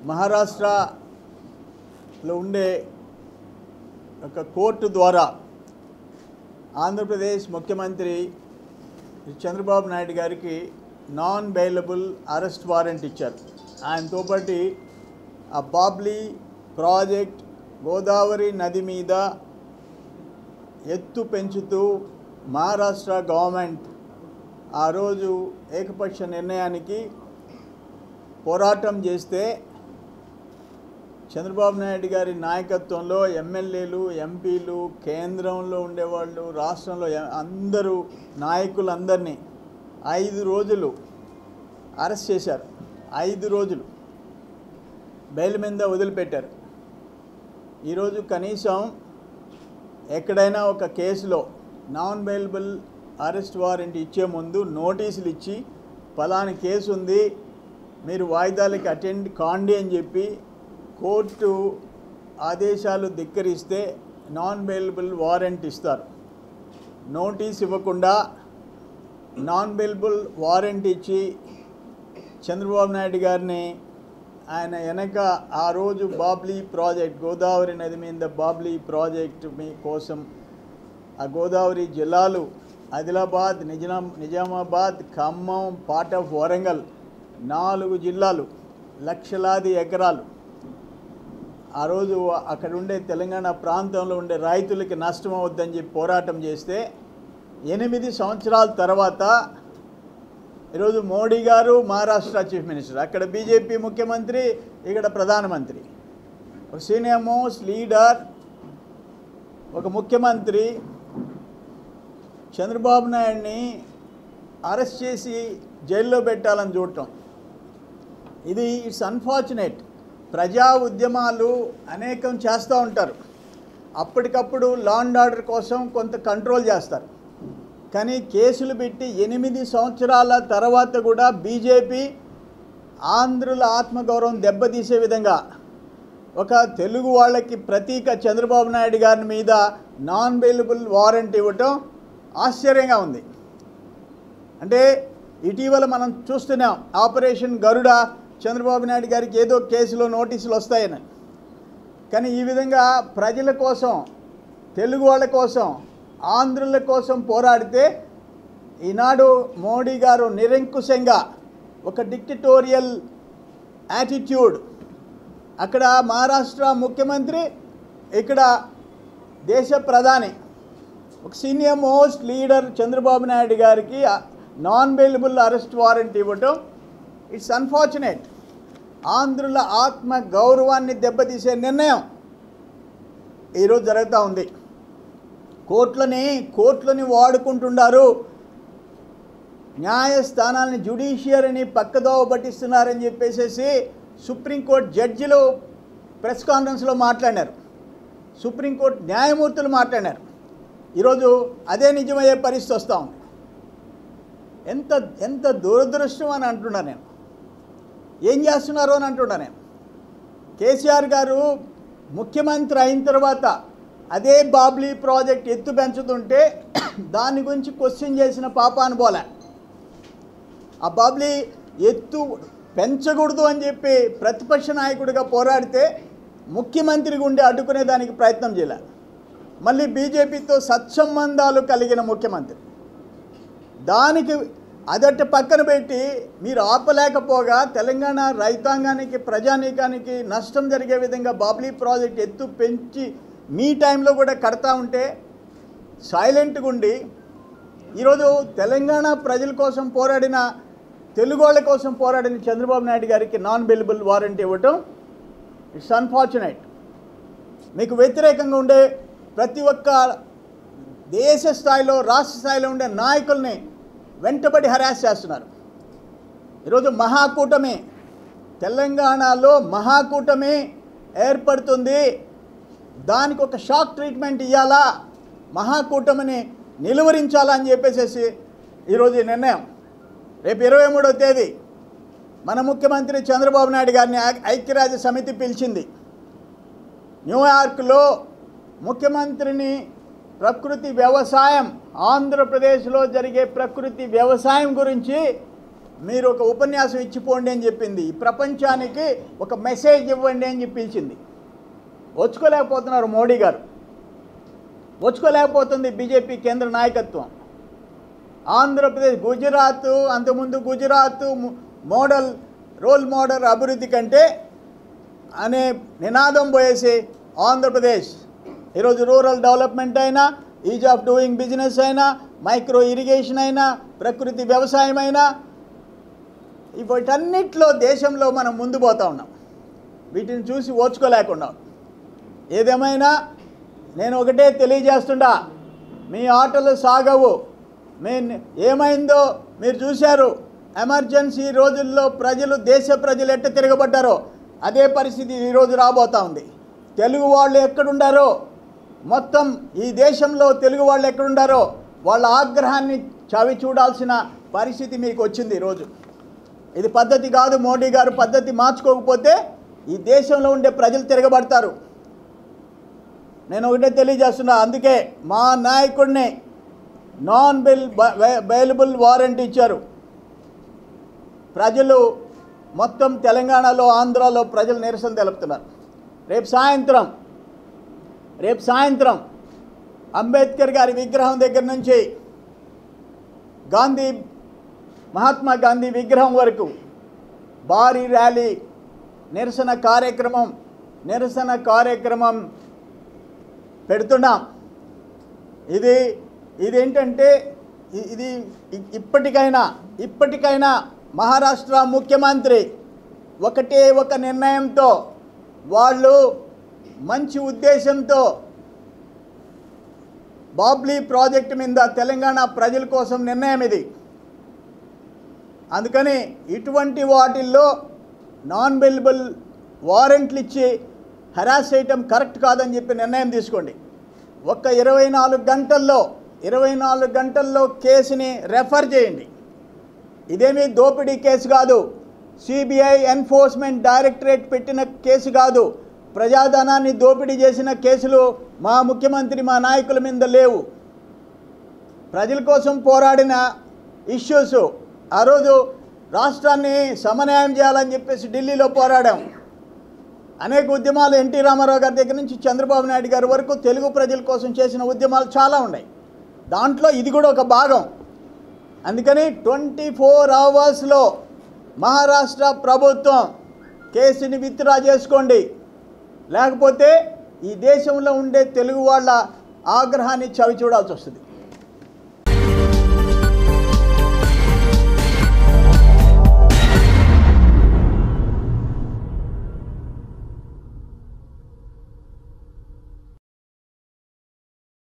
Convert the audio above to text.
మహారాష్ట్రలో ఉండే ఒక కోర్టు ద్వారా ఆంధ్రప్రదేశ్ ముఖ్యమంత్రి చంద్రబాబు నాయుడు గారికి నాన్ బెయిలబుల్ అరెస్ట్ వారెంట్ ఇచ్చారు ఆయనతో పాటు ఆ బాబ్లీ ప్రాజెక్ట్ గోదావరి నది మీద ఎత్తు పెంచుతూ మహారాష్ట్ర గవర్నమెంట్ ఆ రోజు ఏకపక్ష నిర్ణయానికి పోరాటం చేస్తే చంద్రబాబు నాయుడు గారి నాయకత్వంలో ఎమ్మెల్యేలు ఎంపీలు కేంద్రంలో ఉండేవాళ్ళు రాష్ట్రంలో ఎ- అందరూ నాయకులందరినీ ఐదు రోజులు అరెస్ట్ చేశారు ఐదు రోజులు బెయిల్ మీద వదిలిపెట్టారు ఈరోజు కనీసం ఎక్కడైనా ఒక కేసులో నాన్ బెయిలబుల్ అరెస్ట్ వారెంట్ ఇచ్చే ముందు నోటీసులు ఇచ్చి ఫలాని కేసు ఉంది మీరు వాయిదాలకి అటెండ్ కాండి అని చెప్పి కోర్టు ఆదేశాలు ధిక్కరిస్తే నాన్ బెయిలబుల్ వారెంట్ ఇస్తారు నోటీస్ ఇవ్వకుండా నాన్ బెయిలబుల్ వారెంట్ ఇచ్చి చంద్రబాబు నాయుడు గారిని ఆయన వెనక ఆ రోజు బాబ్లీ ప్రాజెక్ట్ గోదావరి నది మీద బాబ్లీ ప్రాజెక్ట్ మీ కోసం ఆ గోదావరి జిల్లాలు ఆదిలాబాద్ నిజాం నిజామాబాద్ ఖమ్మం పార్ట్ ఆఫ్ వరంగల్ నాలుగు జిల్లాలు లక్షలాది ఎకరాలు ఆ రోజు అక్కడ ఉండే తెలంగాణ ప్రాంతంలో ఉండే రైతులకి నష్టం అవద్దని చెప్పి పోరాటం చేస్తే ఎనిమిది సంవత్సరాల తర్వాత ఈరోజు మోడీ గారు మహారాష్ట్ర చీఫ్ మినిస్టర్ అక్కడ బీజేపీ ముఖ్యమంత్రి ఇక్కడ ప్రధానమంత్రి ఒక సీనియర్ మోస్ట్ లీడర్ ఒక ముఖ్యమంత్రి చంద్రబాబు నాయుడిని అరెస్ట్ చేసి జైల్లో పెట్టాలని చూడటం ఇది ఇట్స్ అన్ఫార్చునేట్ ప్రజా ఉద్యమాలు అనేకం చేస్తూ ఉంటారు అప్పటికప్పుడు లా అండ్ ఆర్డర్ కోసం కొంత కంట్రోల్ చేస్తారు కానీ కేసులు పెట్టి ఎనిమిది సంవత్సరాల తర్వాత కూడా బీజేపీ ఆంధ్రుల ఆత్మగౌరవం దెబ్బతీసే విధంగా ఒక తెలుగు వాళ్ళకి ప్రతీక చంద్రబాబు నాయుడు గారి మీద నాన్ బెయిలబుల్ వారెంట్ ఇవ్వటం ఆశ్చర్యంగా ఉంది అంటే ఇటీవల మనం చూస్తున్నాం ఆపరేషన్ గరుడ చంద్రబాబు నాయుడు గారికి ఏదో కేసులో నోటీసులు వస్తాయని కానీ ఈ విధంగా ప్రజల కోసం తెలుగు వాళ్ళ కోసం ఆంధ్రుల కోసం పోరాడితే ఈనాడు మోడీ గారు నిరంకుశంగా ఒక డిక్టటోరియల్ యాటిట్యూడ్ అక్కడ మహారాష్ట్ర ముఖ్యమంత్రి ఇక్కడ దేశ ప్రధాని ఒక senior most leader Chandrababu Naidu గారికి నాన్ బెయిలబుల్ అరెస్ట్ వారెంట్ ఇవ్వటం ఇట్స్ అన్ఫార్చునేట్ ఆంధ్రుల ఆత్మ గౌరవాన్ని దెబ్బతీసే నిర్ణయం ఈరోజు జరుగుతూ ఉంది కోర్టులని కోర్టులని వాడుకుంటున్నారు న్యాయస్థానాలని జ్యుడిషియరీని పక్కదోవ పట్టిస్తున్నారని చెప్పేసేసి సుప్రీంకోర్టు జడ్జిలు ప్రెస్ కాన్ఫరెన్స్లో మాట్లాడారు సుప్రీంకోర్టు న్యాయమూర్తులు మాట్లాడారు ఈరోజు అదే నిజమయ్యే పరిస్థితి వస్తూ ఉంది ఎంత ఎంత దురదృష్టం అని అంటున్నా నేను ఏం చేస్తున్నారు అని అంటున్నా నేను కేసీఆర్ గారు ముఖ్యమంత్రి అయిన తర్వాత అదే బాబ్లీ ప్రాజెక్ట్ ఎత్తు పెంచుతుంటే దాని గురించి క్వశ్చన్ చేసిన పాపాను పోలే ఆ బాబ్లీ ఎత్తు పెంచకూడదు అని చెప్పి ప్రతిపక్ష నాయకుడిగా పోరాడితే ముఖ్యమంత్రి గుండి అడ్డుకునే దానికి ప్రయత్నం చేయలే మళ్ళీ బీజేపీతో సత్సంబంధాలు కలిగిన ముఖ్యమంత్రి దానికి అదట పక్కన పెట్టి మీరు ఆపలేకపోగా తెలంగాణ రైతాంగానికి ప్రజానీకానికి నష్టం జరిగే విధంగా బాబ్లీ ప్రాజెక్ట్ ఎత్తు పెంచి మీ టైంలో కూడా కడతా ఉంటే సైలెంట్గా ఉండి ఈరోజు తెలంగాణ ప్రజల కోసం పోరాడిన తెలుగు వాళ్ళ కోసం పోరాడిన చంద్రబాబు నాయుడు గారికి నాన్ బెలిబుల్ వారెంట్ ఇవ్వటం ఇట్స్ అన్ఫార్చునేట్ మీకు వ్యతిరేకంగా ఉండే ప్రతి ఒక్క దేశ స్థాయిలో రాష్ట్ర స్థాయిలో ఉండే నాయకుల్ని వెంటబడి హరాస్ చేస్తున్నారు ఈరోజు మహాకూటమి తెలంగాణలో మహాకూటమి ఏర్పడుతుంది దానికి ఒక షాక్ ట్రీట్మెంట్ ఇవ్వాలా మహాకూటమిని నిలువరించాలా అని చెప్పేసేసి ఈరోజు ఈ నిర్ణయం రేపు ఇరవై మూడో తేదీ మన ముఖ్యమంత్రి చంద్రబాబు నాయుడు గారిని ఐ- ఐక్యరాజ్య సమితి పిలిచింది న్యూయార్క్లో ముఖ్యమంత్రిని ప్రకృతి వ్యవసాయం ఆంధ్రప్రదేశ్లో జరిగే ప్రకృతి వ్యవసాయం గురించి మీరు ఒక ఉపన్యాసం ఇచ్చిపోండి అని చెప్పింది ఈ ప్రపంచానికి ఒక మెసేజ్ ఇవ్వండి అని చెప్పి పిలిచింది వచ్చుకోలేకపోతున్నారు మోడీ గారు వచ్చుకోలేకపోతుంది బీజేపీ కేంద్ర నాయకత్వం ఆంధ్రప్రదేశ్ గుజరాత్ అంతకుముందు గుజరాత్ ము- మోడల్ రోల్ మోడల్ అభివృద్ధి కంటే అనే నినాదం పోయేసి ఆంధ్రప్రదేశ్ ఈరోజు రూరల్ డెవలప్మెంట్ అయినా ఈజ్ ఆఫ్ డూయింగ్ బిజినెస్ అయినా మైక్రో ఇరిగేషన్ అయినా ప్రకృతి వ్యవసాయం అయినా వీటన్నిటిలో దేశంలో మనం ముందు పోతా ఉన్నాం వీటిని చూసి ఓర్చుకోలేకుండా ఉన్నాం. ఏదేమైనా నేను ఒకటే తెలియజేస్తుండా మీ ఆటలు సాగవు మీ ఏమైందో మీరు చూశారు ఎమర్జెన్సీ రోజుల్లో ప్రజలు దేశ ప్రజలు ఎట్ట తిరగబడ్డారో అదే పరిస్థితి ఈరోజు రాబోతా ఉంది తెలుగు వాళ్ళు ఎక్కడుండారో మొత్తం ఈ దేశంలో తెలుగు వాళ్ళు ఎక్కడుండారో వాళ్ళ ఆగ్రహాన్ని చవి చూడాల్సిన పరిస్థితి మీకు వచ్చింది ఈరోజు ఇది పద్ధతి కాదు మోడీ గారు పద్ధతి మార్చుకోకపోతే ఈ దేశంలో ఉండే ప్రజలు తిరగబడతారు నేను ఒకటే తెలియజేస్తున్నా అందుకే మా నాయకుడిని నాన్ బిల్ బెయిలబుల్ వారెంట్ ఇచ్చారు ప్రజలు మొత్తం తెలంగాణలో ఆంధ్రాలో ప్రజలు నిరసన తెలుపుతున్నారు రేపు సాయంత్రం రేపు సాయంత్రం అంబేద్కర్ గారి విగ్రహం దగ్గర నుంచి గాంధీ మహాత్మా గాంధీ విగ్రహం వరకు భారీ ర్యాలీ నిరసన కార్యక్రమం నిరసన కార్యక్రమం పెడుతున్నాం ఇది ఇదేంటంటే ఇ- ఇది ఇ- ఇప్పటికైనా ఇప్పటికైనా మహారాష్ట్ర ముఖ్యమంత్రి ఒకటే ఒక నిర్ణయంతో వాళ్ళు మంచి ఉద్దేశంతో బాబ్లీ ప్రాజెక్టు మీద తెలంగాణ ప్రజల కోసం నిర్ణయం ఇది అందుకని ఇటువంటి వాటిల్లో నాన్ బెలిబుల్ వారెంట్లు ఇచ్చి హెరాస్ చేయటం కరెక్ట్ కాదని చెప్పి నిర్ణయం తీసుకోండి ఒక్క ఇరవై నాలుగు గంటల్లో ఇరవై నాలుగు గంటల్లో కేసుని రెఫర్ చేయండి ఇదేమీ దోపిడీ కేసు కాదు సిబిఐ ఎన్ఫోర్స్మెంట్ డైరెక్టరేట్ పెట్టిన కేసు కాదు ప్రజాధనాన్ని దోపిడీ చేసిన కేసులు మా ముఖ్యమంత్రి మా నాయకుల మీద లేవు ప్రజల కోసం పోరాడిన ఇష్యూస్ ఆ రోజు రాష్ట్రాన్ని సమన్వయం చేయాలని చెప్పేసి ఢిల్లీలో పోరాడాం అనేక ఉద్యమాలు ఎన్టీ రామారావు గారి దగ్గర నుంచి చంద్రబాబు నాయుడు గారి వరకు తెలుగు ప్రజల కోసం చేసిన ఉద్యమాలు చాలా ఉన్నాయి దాంట్లో ఇది కూడా ఒక భాగం అందుకని ట్వంటీ ఫోర్ అవర్స్లో మహారాష్ట్ర ప్రభుత్వం కేసుని విత్డ్రా చేసుకోండి లేకపోతే ఈ దేశంలో ఉండే తెలుగు వాళ్ళ ఆగ్రహాన్ని చవి చూడాల్సి వస్తుంది